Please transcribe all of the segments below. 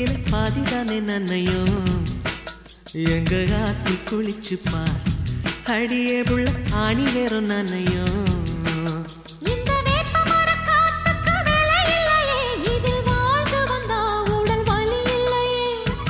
குளிக்கையில பாதிதானே நன்னையும் எங்க ஆத்தி குளிச்சு பார் அடியே புள்ள ஆணி வேறும் நன்னையும் இந்த வேப்பமரக் காத்துக்கு விலை இல்லையே, இதில் வாழ்ந்து வந்தா உடல் வலி இல்லையே.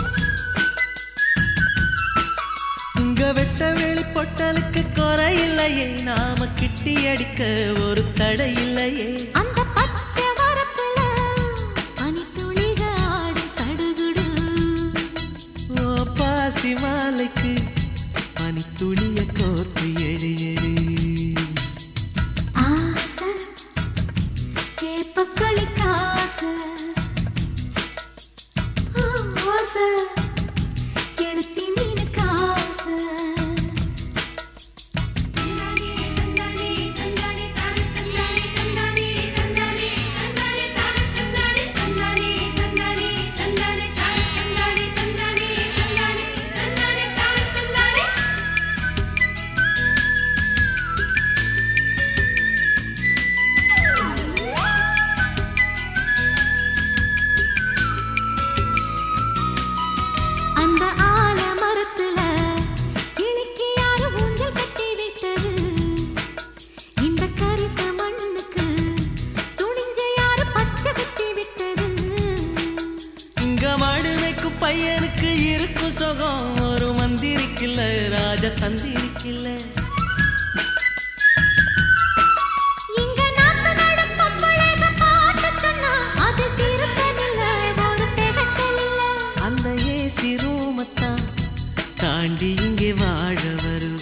உங்க வெட்ட வெளி பொட்டலுக்கு குறை இல்லையே நாம கிட்டி அடிக்க ஒரு தடை இல்லையே அந்த பச்சை வரப்புல பனித்துளிக ஆடும் சடுகுடு. ஓ பாசி மாலைக்கு பனி துளிய கோர்த்து எடு எடு ஆசை, கேப்பக்களிக் ஆசை. ஆசை, கெளுத்தி மீனுக்கு ஆசை. அந்த ஆலமரத்துல கிளிக்கு யாரு ஊஞ்சல் கட்டி விட்டது இந்த கரிச மண்ணுக்கு துணிஞ்ச யாரு பச்சை கட்டி விட்டது இங்க மாடு வைக்கும் பையனுக்கு இருக்கும் சுகம் ஒரு மந்திரிக்கில்ல ராஜ தந்திரிக்கில்ல இங்க நாத்து நடும் பொம்பளைக பாட்டு சொன்னா அது திருத்தமில்ல ஒரு திகட்டல் இல்ல அந்த ஏசி ரூமத்தான் தாண்டி இங்கே வாழ வருவேன்